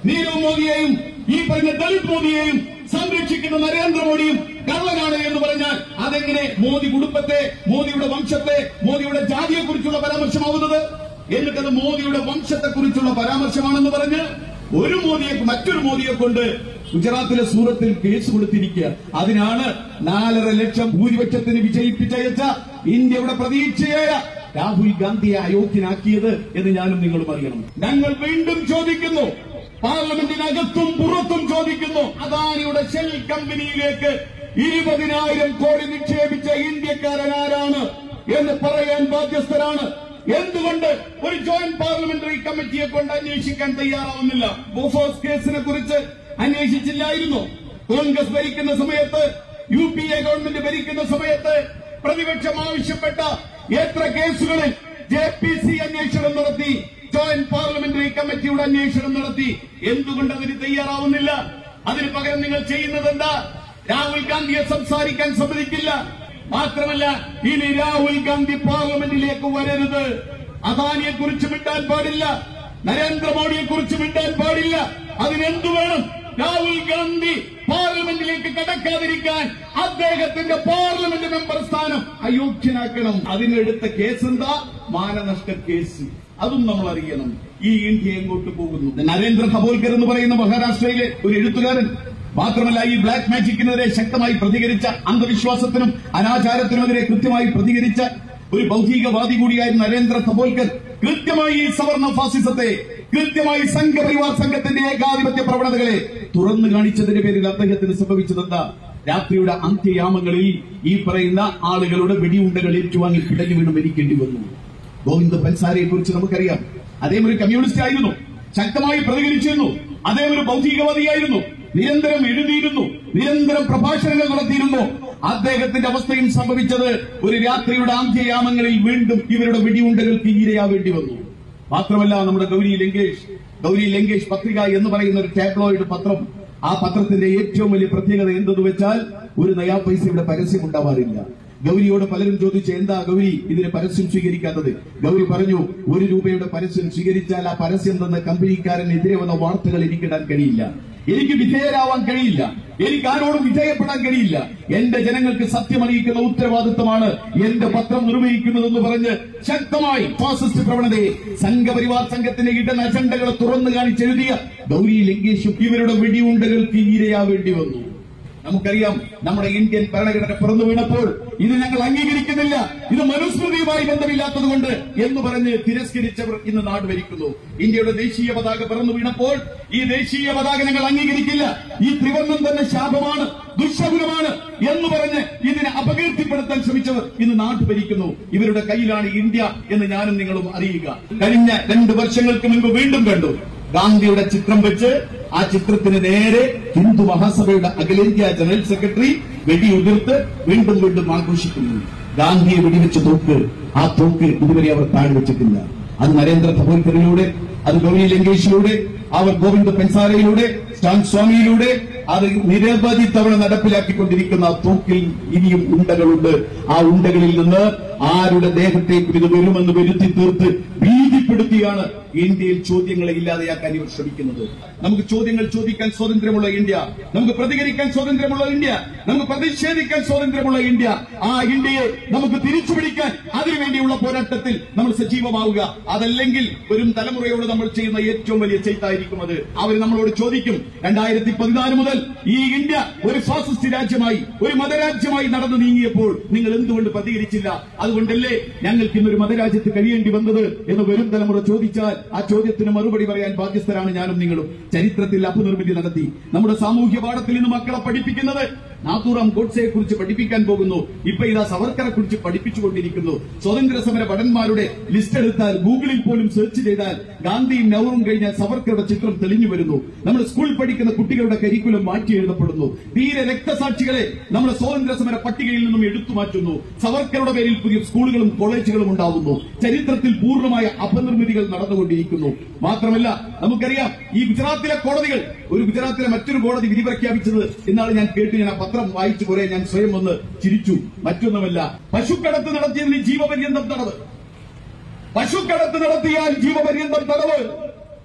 നീരവ് മോദിയെയും ഈ പറഞ്ഞ ദളിത് മോദിയെയും സംരക്ഷിക്കുന്ന നരേന്ദ്രമോദിയും കള്ളനാണ് എന്ന് പറഞ്ഞാൽ അതെങ്ങനെ മോദി കുടുംബത്തെ മോദിയുടെ വംശത്തെ മോദിയുടെ ജാതിയെ കുറിച്ചുള്ള പരാമർശമാവുന്നത് എന്നിട്ടത് മോദിയുടെ വംശത്തെ കുറിച്ചുള്ള പരാമർശമാണെന്ന് പറഞ്ഞ് ഒരു മോദിയെ മറ്റൊരു മോദിയെ കൊണ്ട് ഗുജറാത്തിലെ സൂറത്തിൽ കേസ് കൊടുത്തിരിക്കുക അതിനാണ് നാലര ലക്ഷം ഭൂരിപക്ഷത്തിന് വിജയിപ്പിച്ചയച്ച ഇന്ത്യയുടെ പ്രതീക്ഷയായ രാഹുൽ ഗാന്ധിയെ അയോഗ്യനാക്കിയത് എന്ന് ഞാനും നിങ്ങളും അറിയണം ഞങ്ങൾ വീണ്ടും ചോദിക്കുന്നു പാർലമെന്റിനകത്തും പുറത്തും ചോദിക്കുന്നു അദാനിയുടെ ഷെൽ കമ്പനിയിലേക്ക് ഇരുപതിനായിരം കോടി നിക്ഷേപിച്ച ഇന്ത്യക്കാരൻ ആരാണ് എന്ന് പറയാൻ ബാധ്യസ്ഥരാണ് എന്തുകൊണ്ട് ഒരു ജോയിന്റ് പാർലമെന്ററി കമ്മിറ്റിയെ കൊണ്ട് അന്വേഷിക്കാൻ തയ്യാറാവുന്നില്ല ബോഫോസ് കേസിനെ കുറിച്ച് അന്വേഷിച്ചില്ലായിരുന്നു കോൺഗ്രസ് ഭരിക്കുന്ന സമയത്ത് യു പി എ ഗവൺമെന്റ് ഭരിക്കുന്ന സമയത്ത് പ്രതിപക്ഷം ആവശ്യപ്പെട്ട എത്ര കേസുകളിൽ ജെ പി സി അന്വേഷണം നടത്തി ജോയിന്റ് പാർലമെന്ററി കമ്മിറ്റിയുടെ അന്വേഷണം നടത്തി എന്തുകൊണ്ട് അതിന് തയ്യാറാവുന്നില്ല അതിന് പകരം നിങ്ങൾ ചെയ്യുന്നത് എന്താ രാഹുൽ ഗാന്ധിയെ സംസാരിക്കാൻ സമ്മതിക്കില്ല മാത്രമല്ല ഇനി രാഹുൽ ഗാന്ധി പാർലമെന്റിലേക്ക് വരരുത് അദാനിയെ കുറിച്ച് മിണ്ടാൻ പാടില്ല നരേന്ദ്രമോദിയെ കുറിച്ച് മിണ്ടാൻ പാടില്ല അതിനെന്തു വേണം രാഹുൽ ഗാന്ധി പാർലമെന്റിലേക്ക് കടക്കാതിരിക്കാൻ അദ്ദേഹത്തിന്റെ പാർലമെന്റ് മെമ്പർ സ്ഥാനം അയോഗ്യനാക്കണം അതിനെടുത്ത കേസ് എന്താ മാനനഷ്ട കേസ് അതും നമ്മൾ അറിയണം ഈ ഇന്ത്യ എങ്ങോട്ട് പോകുന്നു നരേന്ദ്ര ഖബോൽക്കർ എന്ന് പറയുന്ന മഹാരാഷ്ട്രയിലെ ഒരു എഴുത്തുകാരൻ മാത്രമല്ല ഈ ബ്ലാക്ക് മാജിക്കിനെതിരെ ശക്തമായി പ്രതികരിച്ച അന്ധവിശ്വാസത്തിനും അനാചാരത്തിനുമെതിരെ കൃത്യമായി പ്രതികരിച്ച ഒരു ഭൗതികവാദി കൂടിയായ നരേന്ദ്ര തപോൽക്കർ കൃത്യമായി ഈ സവർണ ഫാസിസത്തെ കൃത്യമായി സംഘപരിവാർ സംഘത്തിന്റെ ഏകാധിപത്യ പ്രവണതകളെ തുറന്നു കാണിച്ചതിന്റെ പേരിൽ അദ്ദേഹത്തിന് സംഭവിച്ചതെന്താ രാത്രിയുടെ അന്ത്യയാമങ്ങളിൽ ഈ പറയുന്ന ആളുകളുടെ വെടിയുണ്ടകൾ ഏറ്റുവാങ്ങി പിടഞ്ഞു വീണ് മരിക്കേണ്ടി വന്നു ഗോവിന്ദ് പൻസാരയെ കുറിച്ച് നമുക്കറിയാം അദ്ദേഹം ഒരു കമ്മ്യൂണിസ്റ്റ് ആയിരുന്നു ശക്തമായി പ്രതികരിച്ചിരുന്നു അദ്ദേഹം ഒരു ഭൗതികവാദിയായിരുന്നു നിരന്തരം എഴുതിയിരുന്നു നിരന്തരം പ്രഭാഷണങ്ങൾ നടത്തിയിരുന്നു അദ്ദേഹത്തിന്റെ അവസ്ഥയും സംഭവിച്ചത് ഒരു രാത്രിയുടെ അന്ത്യയാമങ്ങളിൽ വീണ്ടും ഇവരുടെ വെടിയുണ്ടകൾക്ക് ഇരയാവേണ്ടി വന്നു മാത്രമല്ല നമ്മുടെ ഗൗരി ലങ്കേഷ് ഗൗരി ലങ്കേഷ് പത്രിക എന്ന് പറയുന്ന ഒരു ടാബ്ലോയിഡ് പത്രം ആ പത്രത്തിന്റെ ഏറ്റവും വലിയ പ്രത്യേകത എന്തെന്ന് വെച്ചാൽ ഒരു നയാ പൈസ ഇവിടെ പരസ്യം ഉണ്ടാവാറില്ല ഗൗരിയോട് പലരും ചോദിച്ചു എന്താ ഗൗരി ഇതിന് പരസ്യം സ്വീകരിക്കാത്തത് ഗൗരി പറഞ്ഞു ഒരു രൂപയുടെ പരസ്യം സ്വീകരിച്ചാൽ ആ പരസ്യം തന്ന കമ്പനിക്കാരനെതിരെ വന്ന വാർത്തകൾ എനിക്കിടാൻ കഴിയില്ല എനിക്ക് വിധേയരാവാൻ കഴിയില്ല എനിക്ക് ആരോടും വിധേയപ്പെടാൻ കഴിയില്ല എന്റെ ജനങ്ങൾക്ക് സത്യമറിയിക്കുന്ന ഉത്തരവാദിത്തമാണ് എന്റെ പത്രം നിർവഹിക്കുന്നതെന്ന് പറഞ്ഞ് ശക്തമായി ഫാസിസ്റ്റ് പ്രവണതയെ സംഘപരിവാർ സംഘത്തിന്റെ ഇടൻ അജണ്ടകളെ തുറന്നു കാണിച്ചെഴുതിയ ഗൗരി ലങ്കേഷും ഇവരുടെ വെടിയുണ്ടകൾക്ക് ഇരയാവേണ്ടി വന്നു നമുക്കറിയാം നമ്മുടെ ഇന്ത്യൻ ഭരണഘടന പിറന്നു വീണപ്പോൾ ഇത് ഞങ്ങൾ അംഗീകരിക്കുന്നില്ല ഇത് മനുസ്മൃതിയുമായി ബന്ധമില്ലാത്തതുകൊണ്ട് എന്ന് പറഞ്ഞ് തിരസ്കരിച്ചവർ ഇന്ന് നാട് ഭരിക്കുന്നു ഇന്ത്യയുടെ ദേശീയ പതാക പിറന്നു വീണപ്പോൾ ഈ ദേശീയ പതാക ഞങ്ങൾ അംഗീകരിക്കില്ല ഈ ത്രിവർണ്ണം തന്നെ ശാപമാണ് ദുശകുലമാണ് എന്ന് പറഞ്ഞ് ഇതിനെ അപകീർത്തിപ്പെടുത്താൻ ശ്രമിച്ചവർ ഇന്ന് നാട് ഭരിക്കുന്നു ഇവരുടെ കയ്യിലാണ് ഇന്ത്യ എന്ന് ഞാനും നിങ്ങളും അറിയുക കഴിഞ്ഞ രണ്ട് വർഷങ്ങൾക്ക് മുൻപ് വീണ്ടും കണ്ടു ഗാന്ധിയുടെ ചിത്രം വെച്ച് ആ ചിത്രത്തിന് നേരെ ഹിന്ദു മഹാസഭയുടെ അഖിലേന്ത്യാ ജനറൽ സെക്രട്ടറി വെടിയുതിർത്ത് വീണ്ടും വീണ്ടും ആഘോഷിക്കുന്നു ഗാന്ധിയെ വെടിവെച്ച തോക്ക് ആ തോക്ക് ഇതുവരെ അവർ താഴെ വെച്ചിട്ടില്ല അത് നരേന്ദ്ര തപോൽക്കറിലൂടെ അത് ഗൗരി ലങ്കേഷിലൂടെ അവർ ഗോവിന്ദ് പെൻസാരയിലൂടെ സ്റ്റാൻ സ്വാമിയിലൂടെ അത് നിരവധി തവണ നടപ്പിലാക്കിക്കൊണ്ടിരിക്കുന്ന ആ തോക്കിൽ ഇനിയും ഉണ്ടകളുണ്ട് ആ ഉണ്ടകളിൽ നിന്ന് ആരുടെ ദേഹത്തേക്ക് ഇത് വരുമെന്ന് വരുത്തി തീർത്ത് ഭീതിപ്പെടുത്തിയാണ് ഇന്ത്യയിൽ ചോദ്യങ്ങളെ ഇല്ലാതെയാക്കാൻ ഇവർ ശ്രമിക്കുന്നത് നമുക്ക് ചോദ്യങ്ങൾ ചോദിക്കാൻ സ്വാതന്ത്ര്യമുള്ള ഇന്ത്യ നമുക്ക് പ്രതികരിക്കാൻ സ്വാതന്ത്ര്യമുള്ള ഇന്ത്യ നമുക്ക് പ്രതിഷേധിക്കാൻ സ്വാതന്ത്ര്യമുള്ള ഇന്ത്യ ആ ഇന്ത്യയെ നമുക്ക് തിരിച്ചുപിടിക്കാൻ അതിനുവേണ്ടിയുള്ള പോരാട്ടത്തിൽ നമ്മൾ സജീവമാവുക അതല്ലെങ്കിൽ വരും തലമുറയോട് നമ്മൾ ചെയ്യുന്ന ഏറ്റവും വലിയ ചെയ്ത്തായിരിക്കും അത് അവർ നമ്മളോട് ചോദിക്കും രണ്ടായിരത്തി പതിനാല് മുതൽ ഈ ഇന്ത്യ ഒരു ഫാസിസ്റ്റ് രാജ്യമായി ഒരു മതരാജ്യമായി നടന്നു നീങ്ങിയപ്പോൾ നിങ്ങൾ എന്തുകൊണ്ട് പ്രതികരിച്ചില്ല അതുകൊണ്ടല്ലേ ഞങ്ങൾക്ക് ഇന്നൊരു മതരാജ്യത്ത് കഴിയേണ്ടി വന്നത് എന്ന് വരും തലമുറ ചോദിച്ചാൽ ആ ചോദ്യത്തിന് മറുപടി പറയാൻ ബാധ്യസ്ഥരാണ് ഞാനും നിങ്ങളും ചരിത്രത്തിൽ അപനിർമ്മിതി നടത്തി നമ്മുടെ സാമൂഹ്യ പാഠത്തിൽ നിന്ന് മക്കളെ പഠിപ്പിക്കുന്നത് നാത്തൂറാം ഗോഡ്സയെ കുറിച്ച് പഠിപ്പിക്കാൻ പോകുന്നു ഇപ്പൊ ഇതാ സവർക്കറെ കുറിച്ച് പഠിപ്പിച്ചുകൊണ്ടിരിക്കുന്നു സ്വതന്ത്ര സമര ഭടന്മാരുടെ ലിസ്റ്റ് എടുത്താൽ ഗൂഗിളിൽ പോലും സെർച്ച് ചെയ്താൽ ഗാന്ധിയും നെഹ്റുവും കഴിഞ്ഞാൽ സവർക്കറുടെ ചിത്രം തെളിഞ്ഞു വരുന്നു നമ്മൾ സ്കൂളിൽ പഠിക്കുന്ന കുട്ടികളുടെ കരിക്കുലം മാറ്റി എഴുതപ്പെടുന്നു തീരെ രക്തസാക്ഷികളെ നമ്മുടെ സ്വാതന്ത്ര്യ സമര പട്ടികയിൽ നിന്നും എടുത്തു മാറ്റുന്നു സവർക്കറുടെ പേരിൽ പുതിയ സ്കൂളുകളും കോളേജുകളും ഉണ്ടാവുന്നു ചരിത്രത്തിൽ പൂർണ്ണമായ അപനിർമ്മിതികൾ നടന്നുകൊണ്ടിരിക്കുന്നു മാത്രമല്ല നമുക്കറിയാം ഈ ഗുജറാത്തിലെ കോടതികൾ ഒരു ഗുജറാത്തിലെ മറ്റൊരു കോടതി വിധി പ്രഖ്യാപിച്ചത് എന്നാണ് ഞാൻ കേട്ട് ഞാൻ ആ പത്രം വായിച്ചു കുറെ ഞാൻ സ്വയം ഒന്ന് ചിരിച്ചു മറ്റൊന്നുമല്ല പശുക്കടത്ത് നടത്തിയതിന് ജീവപര്യന്തം തടവ് പശുക്കടത്ത് നടത്തിയാൽ ജീവപര്യന്തം തടവ്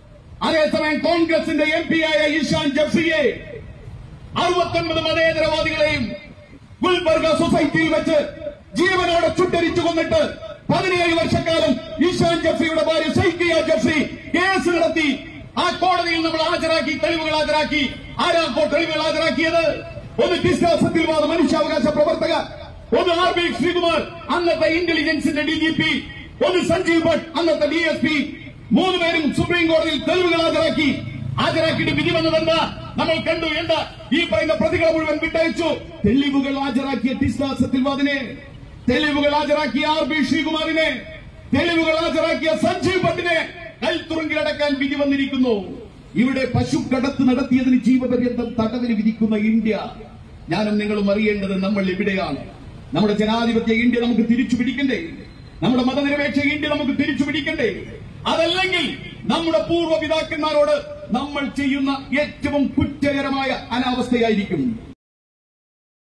അതേസമയം കോൺഗ്രസിന്റെ എം പി ആയ ഇഷാൻ ജഫ്രിയെ അറുപത്തൊൻപത് മതേതരവാദികളെയും ഗുൽബർഗ സൊസൈറ്റിയിൽ വെച്ച് ജീവനോടെ ചുട്ടരിച്ചു കൊന്നിട്ട് പതിനേഴ് വർഷക്കാലം ഇഷാൻ ജഫ്രിയുടെ ഭാര്യ ഷൈക്കിയ ജഫ്രി കേസ് നടത്തി ആ കോടതിയിൽ നമ്മൾ ഹാജരാക്കി തെളിവുകൾ ഹാജരാക്കി ആരാ ഇപ്പോൾ തെളിവുകൾ ഹാജരാക്കിയത് ഒന്ന് ടിസ്ക സത്യവാദ മനുഷ്യാവകാശ പ്രവർത്തക ഒന്ന് ആർ ബി ശ്രീകുമാർ അന്നത്തെ ഇന്റലിജൻസിന്റെ ഡി ജി പി ഒന്ന് സഞ്ജീവ് ഭട്ട് അന്നത്തെ ഡി എസ് പി മൂന്ന് പേരും സുപ്രീം കോടതിയിൽ തെളിവുകൾ ഹാജരാക്കി ഹാജരാക്കിയിട്ട് വിധി വന്നതെന്താ നമ്മൾ കണ്ടു എന്താ ഈ പറയുന്ന പ്രതികളെ മുഴുവൻ വിട്ടയച്ചു തെളിവുകൾ ഹാജരാക്കിയ ടിസ്ക സത്യവാദിനെ തെളിവുകൾ ഹാജരാക്കിയ ആർ ബി ശ്രീകുമാറിനെ തെളിവുകൾ ഹാജരാക്കിയ സഞ്ജീവ് ഭട്ടിനെ കൽത്തുറുങ്കിലടക്കാൻ വിധി വന്നിരിക്കുന്നു ഇവിടെ പശുക്കടത്ത് നടത്തിയതിന് ജീവപര്യന്തം തടവിന് വിധിക്കുന്ന ഇന്ത്യ ഞാനും നിങ്ങളും അറിയേണ്ടത് നമ്മൾ എവിടെയാണ് നമ്മുടെ ജനാധിപത്യ ഇന്ത്യ നമുക്ക് തിരിച്ചു പിടിക്കണ്ടേ നമ്മുടെ മതനിരപേക്ഷ ഇന്ത്യ നമുക്ക് തിരിച്ചു പിടിക്കണ്ടേ അതല്ലെങ്കിൽ നമ്മുടെ പൂർവ്വ പിതാക്കന്മാരോട് നമ്മൾ ചെയ്യുന്ന ഏറ്റവും കുറ്റകരമായ അനാവസ്ഥയായിരിക്കും